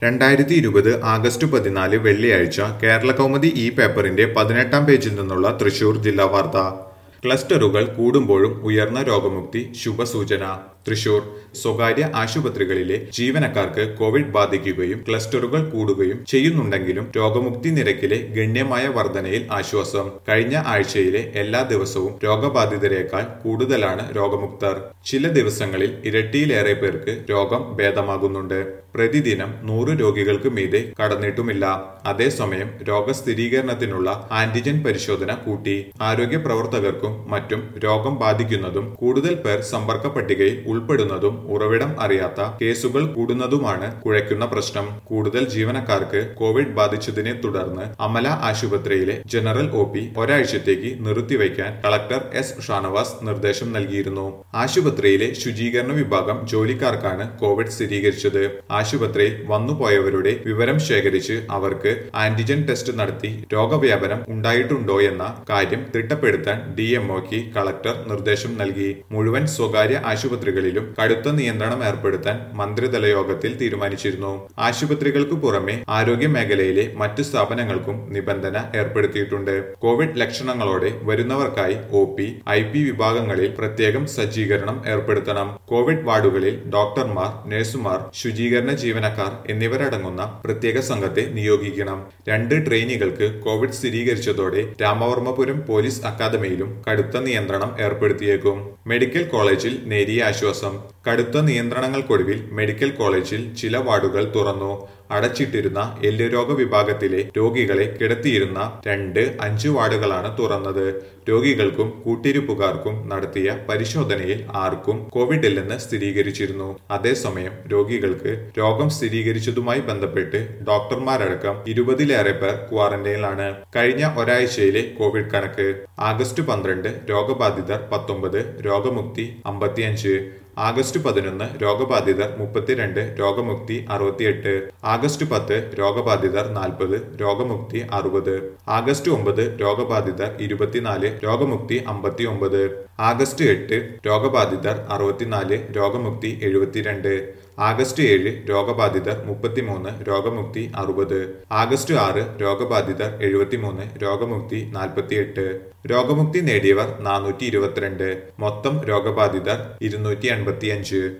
രണ്ടായിരത്തി ഇരുപത് ആഗസ്റ്റ് പതിനാല് വെള്ളിയാഴ്ച കേരള കൗമുദി ഈ പേപ്പറിന്റെ പതിനെട്ടാം പേജിൽ നിന്നുള്ള തൃശൂർ ജില്ലാ വാർത്ത ക്ലസ്റ്ററുകൾ കൂടുമ്പോഴും ഉയർന്ന രോഗമുക്തി ശുഭസൂചന തൃശൂർ സ്വകാര്യ ആശുപത്രികളിലെ ജീവനക്കാർക്ക് കോവിഡ് ബാധിക്കുകയും ക്ലസ്റ്ററുകൾ കൂടുകയും ചെയ്യുന്നുണ്ടെങ്കിലും രോഗമുക്തി നിരക്കിലെ ഗണ്യമായ വർധനയിൽ ആശ്വാസം കഴിഞ്ഞ ആഴ്ചയിലെ എല്ലാ ദിവസവും രോഗബാധിതരേക്കാൾ കൂടുതലാണ് രോഗമുക്തർ ചില ദിവസങ്ങളിൽ ഇരട്ടിയിലേറെ പേർക്ക് രോഗം ഭേദമാകുന്നുണ്ട് പ്രതിദിനം നൂറ് രോഗികൾക്ക് മീതെ കടന്നിട്ടുമില്ല അതേസമയം രോഗസ്ഥിരീകരണത്തിനുള്ള ആന്റിജൻ പരിശോധന കൂട്ടി ആരോഗ്യ പ്രവർത്തകർക്കും മറ്റും രോഗം ബാധിക്കുന്നതും കൂടുതൽ പേർ സമ്പർക്ക പട്ടികയിൽ ഉൾപ്പെടുന്നതും ഉറവിടം അറിയാത്ത കേസുകൾ കൂടുന്നതുമാണ് കുഴയ്ക്കുന്ന പ്രശ്നം കൂടുതൽ ജീവനക്കാർക്ക് കോവിഡ് ബാധിച്ചതിനെ തുടർന്ന് അമല ആശുപത്രിയിലെ ജനറൽ ഒ പി ഒരാഴ്ചത്തേക്ക് നിർത്തിവെക്കാൻ കളക്ടർ എസ് ഷാനവാസ് നിർദ്ദേശം നൽകിയിരുന്നു ആശുപത്രിയിലെ ശുചീകരണ വിഭാഗം ജോലിക്കാർക്കാണ് കോവിഡ് സ്ഥിരീകരിച്ചത് ആശുപത്രിയിൽ വന്നുപോയവരുടെ വിവരം ശേഖരിച്ച് അവർക്ക് ആന്റിജൻ ടെസ്റ്റ് നടത്തി രോഗവ്യാപനം ഉണ്ടായിട്ടുണ്ടോ എന്ന കാര്യം തിട്ടപ്പെടുത്താൻ ഡി എംഒക്ക് കളക്ടർ നിർദ്ദേശം നൽകി മുഴുവൻ സ്വകാര്യ ആശുപത്രികളിലും കടുത്ത നിയന്ത്രണം ഏർപ്പെടുത്താൻ മന്ത്രിതല യോഗത്തിൽ തീരുമാനിച്ചിരുന്നു ആശുപത്രികൾക്ക് പുറമെ ആരോഗ്യ മേഖലയിലെ മറ്റു സ്ഥാപനങ്ങൾക്കും നിബന്ധന ഏർപ്പെടുത്തിയിട്ടുണ്ട് കോവിഡ് ലക്ഷണങ്ങളോടെ വരുന്നവർക്കായി ഒ പി ഐ പി വിഭാഗങ്ങളിൽ പ്രത്യേകം സജ്ജീകരണം ഏർപ്പെടുത്തണം കോവിഡ് വാർഡുകളിൽ ഡോക്ടർമാർ നഴ്സുമാർ ശുചീകരണ ജീവനക്കാർ എന്നിവരടങ്ങുന്ന പ്രത്യേക സംഘത്തെ നിയോഗിക്കണം രണ്ട് ട്രെയിനികൾക്ക് കോവിഡ് സ്ഥിരീകരിച്ചതോടെ രാമവർമ്മപുരം പോലീസ് അക്കാദമിയിലും കടുത്ത നിയന്ത്രണം ഏർപ്പെടുത്തിയേക്കും മെഡിക്കൽ കോളേജിൽ നേരിയ ആശ്വാസം കടുത്ത നിയന്ത്രണങ്ങൾക്കൊടുവിൽ മെഡിക്കൽ കോളേജിൽ ചില വാർഡുകൾ തുറന്നു അടച്ചിട്ടിരുന്ന എല്ലുരോഗ വിഭാഗത്തിലെ രോഗികളെ കിടത്തിയിരുന്ന രണ്ട് അഞ്ച് വാർഡുകളാണ് തുറന്നത് രോഗികൾക്കും കൂട്ടിരിപ്പുകാർക്കും നടത്തിയ പരിശോധനയിൽ ആർക്കും കോവിഡ് ഇല്ലെന്ന് സ്ഥിരീകരിച്ചിരുന്നു അതേസമയം രോഗികൾക്ക് രോഗം സ്ഥിരീകരിച്ചതുമായി ബന്ധപ്പെട്ട് ഡോക്ടർമാരടക്കം ഇരുപതിലേറെ പേർ ക്വാറന്റൈനിലാണ് കഴിഞ്ഞ ഒരാഴ്ചയിലെ കോവിഡ് കണക്ക് ആഗസ്റ്റ് പന്ത്രണ്ട് രോഗബാധിതർ പത്തൊമ്പത് രോഗമുക്തി അമ്പത്തിയഞ്ച് ആഗസ്റ്റ് പതിനൊന്ന് രോഗബാധിതർ മുപ്പത്തിരണ്ട് രോഗമുക്തി അറുപത്തിയെട്ട് ആഗസ്റ്റ് പത്ത് രോഗബാധിതർ നാൽപ്പത് രോഗമുക്തി അറുപത് ആഗസ്റ്റ് ഒമ്പത് രോഗബാധിതർ ഇരുപത്തിനാല് രോഗമുക്തി അമ്പത്തി ഒമ്പത് ആഗസ്റ്റ് എട്ട് രോഗബാധിതർ അറുപത്തിനാല് രോഗമുക്തി എഴുപത്തിരണ്ട് ആഗസ്റ്റ് ഏഴ് രോഗബാധിതർ മുപ്പത്തിമൂന്ന് രോഗമുക്തി അറുപത് ആഗസ്റ്റ് ആറ് രോഗബാധിതർ എഴുപത്തിമൂന്ന് രോഗമുക്തി നാൽപ്പത്തിയെട്ട് രോഗമുക്തി നേടിയവർ നാനൂറ്റി ഇരുപത്തിരണ്ട് മൊത്തം രോഗബാധിതർ ഇരുന്നൂറ്റി എൺപത്തിയഞ്ച്